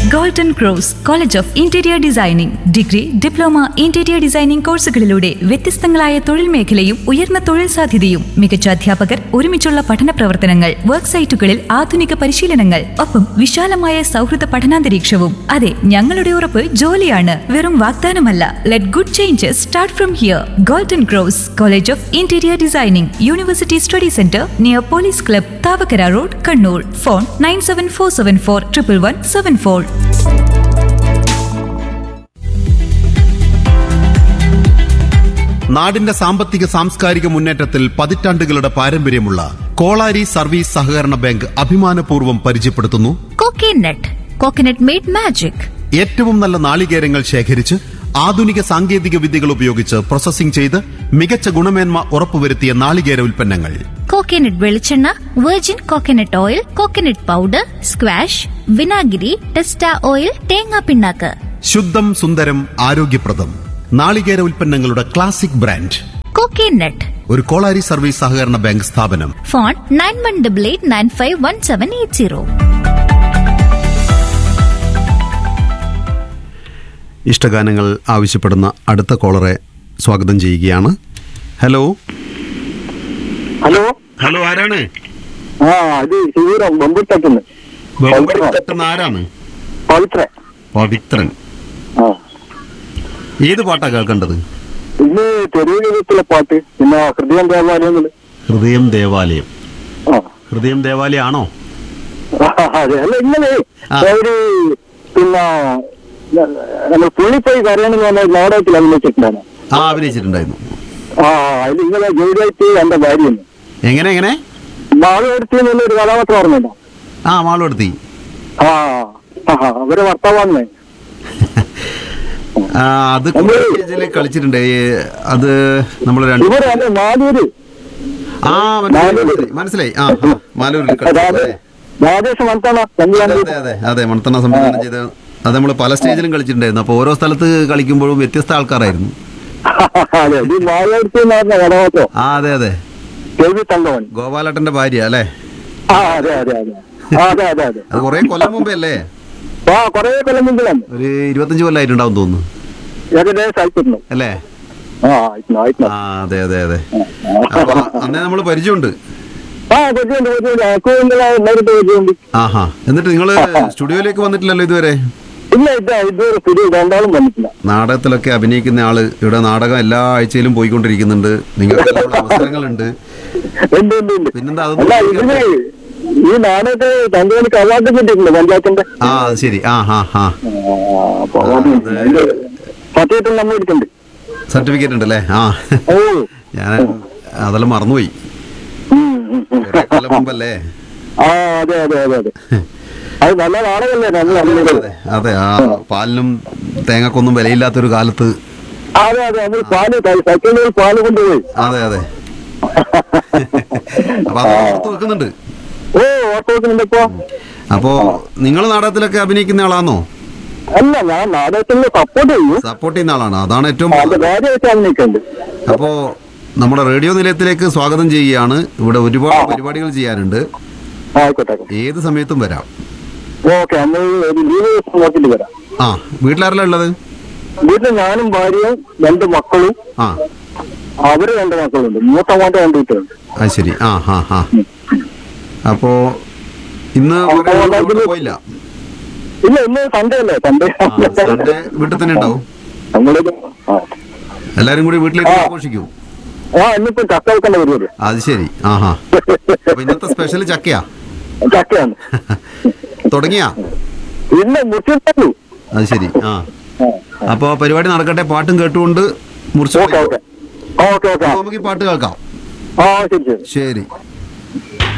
Golden cross college of interior designing degree diploma interior designing കോഴ്സുകളിലൂടെ വ്യത്യസ്തങ്ങളായ തൊഴിൽ മേഖലയും ഉയർന്ന തൊഴിൽ സാധ്യതയും മികച്ച അധ്യാപകർ ഒരുമിച്ചുള്ള പഠന പ്രവർത്തനങ്ങൾ വർക്ക് സൈറ്റുകളിൽ ആധുനിക പരിശീലനങ്ങൾ ഒപ്പം വിശാലമായ സൗഹൃദ പഠനാന്തരീക്ഷവും അതെ ഞങ്ങളുടെ ഉറപ്പ് ജോലിയാണ് വെറും വാഗ്ദാനമല്ല let good changes start from here golden cross college of interior designing university study centre near police club Thavakkara road Kannur phone nine seven four seven four triple one seven four നാടിന്റെ സാമ്പത്തിക സാംസ്കാരിക മുന്നേറ്റത്തിൽ പതിറ്റാണ്ടുകളുടെ പാരമ്പര്യമുള്ള കോളാരി സർവീസ് സഹകരണ ബാങ്ക് അഭിമാനപൂർവ്വം പരിചയപ്പെടുത്തുന്നു coconut coconut made magic ഏറ്റവും നല്ല നാളികേരങ്ങൾ ശേഖരിച്ച് ആധുനിക സാങ്കേതിക വിദ്യകൾ ഉപയോഗിച്ച് പ്രോസസ്സിംഗ് ചെയ്ത് മികച്ച ഗുണമേന്മ ഉറപ്പുവരുത്തിയ നാളികേര ഉൽപ്പന്നങ്ങൾ കോക്കനട്ട് വെളിച്ചെണ്ണ virgin coconut oil coconut powder squash വിനാഗിരി ടെസ്റ്റ ഓയിൽ തേങ്ങാ പിണ്ണാക്ക് ശുദ്ധം സുന്ദരം ആരോഗ്യപ്രദം നാളികേര ഉൽപ്പന്നങ്ങളുടെ ക്ലാസിക് ബ്രാൻഡ് കോക്കനട്ട് ഒരു കോളാരി സർവീസ് സഹകരണ ബാങ്ക് സ്ഥാപനം phone nine one double eight nine five one seven eight zero ഇഷ്ടഗാനങ്ങൾ ആവശ്യപ്പെടുന്ന അടുത്ത കോളറെ സ്വാഗതം ചെയ്യുകയാണ് ഹലോ ഹലോ ഹലോ ആരാണ് ആ ഇത് ശിവൂരം ബമ്പുട്ടത്തുനിന്ന് തട്ടുന്ന ആരാണ് പവിത്ര പവിത്രൻ ആ ഏത് പാട്ടാ കേൾക്കേണ്ടത് ഇന്ന് തെരുവുകത്തിലെ പാട്ട് പിന്നെ ഹൃദയം ദേവാലയങ്ങള് ഹൃദയം ദേവാലയം ആ ഹൃദയം ദേവാലയം ആണോ അതെ അല്ല ഇന്നലെ ആ. ഒരു പിന്നെ നമ്മൾ പുള്ളിപ്പോയി കരയണമെന്ന് പറഞ്ഞ നാടകത്തിൽ അഭിനയിച്ചിട്ടുണ്ടായിരുന്നു ആ അഭിനയിച്ചിട്ടുണ്ടായിരുന്നു ആ അതിൽ ഇന്നലെ ജോലിയായിട്ട് എന്റെ ഭാര്യയാണ് എങ്ങനെ എങ്ങനെ മാളെടുത്തി എന്നുള്ള ഒരു കഥാപാത്രം ഓർമ്മയുണ്ടോ ആ മാളുവടുത്തി ആ ആ അവരെ ഭർത്താവാണ് ആ അത് കുറേ സ്റ്റേജില് കളിച്ചിട്ടുണ്ട് ഈ അത് നമ്മൾ രണ്ട് ഇവരെ അല്ലെ മാലൂര് ആ മനസ്സിലായി മനസ്സിലായി. മനസ്സിലായി ആ ആ, മാലൂരിൽ കളിച്ചിട്ടുണ്ട് അല്ലേ? രാജേഷ് മന്താണ അതെ സംവിധാനം അതെ അതെ അതെ മണത്തണ സംവിധാനം ചെയ്ത അത് നമ്മൾ പല സ്റ്റേജിലും കളിച്ചിട്ടുണ്ടായിരുന്നു അപ്പോൾ ഓരോ സ്ഥലത്ത് കളിക്കുമ്പോഴും വ്യത്യസ്ത ആൾക്കാരായിരുന്നു അതെ ഇത് മാലൂർത്തി എന്ന് പറഞ്ഞ കഥാപാത്രം ആ അതെ അതെ കേൾവി തങ്കവൻ ഗോപാലേട്ടന്റെ ഭാര്യ അല്ലേ ആ അതെ അതെ അതെ ആ, അതെ അതെ അതെ അത് കുറെ കൊല്ലം മുമ്പേ അല്ലേ ആ കൊറേ കൊല്ലം മുമ്പിലാണ് ഒരു ഇരുപത്തഞ്ച് കൊല്ലമായിട്ടുണ്ടാവും തോന്നുന്നു ഏകദേശം ആയിട്ടുണ്ട് അല്ലേ ആ ആയിട്ടുണ്ട് ആയിട്ടുണ്ട് ആ അതെ അതെ അതെ അപ്പൊ അന്നേ നമ്മൾ പരിചയമുണ്ട് ആ കൊച്ചുണ്ട് കൊച്ചുണ്ട് അക്കു ഇന്നലെ നേരിട്ട് കൊച്ചുണ്ട് ആഹാ എന്നിട്ട് നിങ്ങള് സ്റ്റുഡിയോയിലേക്ക് വന്നിട്ടില്ലല്ലോ ഇതുവരെ ഇല്ല ഇല്ല ഇതുവരെ പുതിയ രണ്ടാളും വന്നിട്ടില്ല നാടകത്തിലൊക്കെ അഭിനയിക്കുന്ന ആള് ഇവിടെ നാടകം എല്ലാ ആഴ്ചയിലും പോയിക്കൊണ്ടിരിക്കുന്നുണ്ട് നിങ്ങൾക്ക് എല്ലാം അവസരങ്ങളുണ്ട് ഉണ്ട് ഉണ്ട് ഉണ്ട് പിന്നെന്താ അല്ല ഇതിന് അതൊന്നും ഈ നാടകത്തെ തങ്കവനിക്ക് അവാർഡ് കിട്ടിയിട്ടുണ്ട് പഞ്ചായത്തിന്റെ ആ അത് ശരി ആ ഹാ ഹാ ആ, അപ്പൊ അവാർഡ് അത് അതിന്റെ സർട്ടിഫിക്കറ്റ് നമ്മൾ എടുക്കുന്നുണ്ട് സർട്ടിഫിക്കറ്റ് ഉണ്ടല്ലേ ആ ഓ ഞാൻ അതെല്ലാം മറന്നുപോയി ഉം, ഉം, ഉം. കുറെ കൊല്ലം മുമ്പല്ലേ ആ അതെ അതെ അതെ അതെ അത് നല്ല നാടകമല്ലേ നമ്മൾ അഭിനയിച്ചത് അതെ അതെ ആ പാലിനും തേങ്ങക്കൊന്നും വിലയില്ലാത്തൊരു കാലത്ത് അതെ അതെ നമ്മൾ പാല് സൈക്കിളിൽ പാല് കൊണ്ടുപോയി അതെ അതെ അപ്പൊ അത് ഓർത്ത് വെക്കുന്നുണ്ട് ഓ ഓട്ടോ വെക്കുന്നുണ്ടപ്പോ അപ്പോ നിങ്ങൾ നാടകത്തിലൊക്കെ അഭിനയിക്കുന്ന ആളാണോ അല്ല ഞാൻ നാടകത്തിന് സപ്പോർട്ട് ചെയ്യും സപ്പോർട്ട് ചെയ്യുന്ന ആളാണ് അതാണ് ഏറ്റവും അത് വേറെ വെച്ച് അഭിനയിക്കുന്നുണ്ട് അപ്പോ നമ്മുടെ റേഡിയോ നിലയത്തിലേക്ക് സ്വാഗതം ചെയ്യുകയാണ് ഇവിടെ ഒരുപാട് പരിപാടികൾ ചെയ്യാനുണ്ട് ആയിക്കോട്ടെ ഏത് സമയത്തും വരാം ഓക്കെ നമ്മൾ ഒരു ലീവ് ദിവസം നോക്കിയിട്ട് വരാം ആ വീട്ടിലാരല്ല ഉള്ളത് വീട്ടിൽ ഞാനും ഭാര്യയും രണ്ട് മക്കളും ആ അവര് രണ്ട് മക്കളുണ്ട് മൂത്ത മോന്റെ രണ്ട് കുട്ടികളുണ്ട് അത് ശരി ആ ഹാ ഹാ അപ്പോ ഇന്ന് വേറെ എങ്ങോട്ടും പോയില്ല ഇല്ല ഇന്ന് സൺഡേ അല്ലേ സൺഡേ ആ, സൺഡേ വീട്ടിൽ തന്നെ ഉണ്ടാവും നമ്മളിത് ആ എല്ലാരും കൂടി വീട്ടിലേക്ക് ആഘോഷിക്കും ആ ഇന്നിപ്പോ ചക്ക വെക്കേണ്ട പരിപാടി അത് ശരി ആ ഹാ അപ്പൊ ഇന്നത്തെ സ്പെഷ്യൽ ചക്കയാ ചക്കയാണ് തുടങ്ങിയാ ഇല്ല മുറിച്ചിട്ടുള്ളൂ അത് ശരി ആ അപ്പോ പരിപാടി നടക്കട്ടെ പാട്ടും കേട്ടുകൊണ്ട് മുറിച്ചു ഓക്കെ ഓക്കെ ഓക്കെ ഓക്കെ നമുക്ക് ഈ പാട്ട് കേൾക്കാം ആ ശരി ശരി ശരി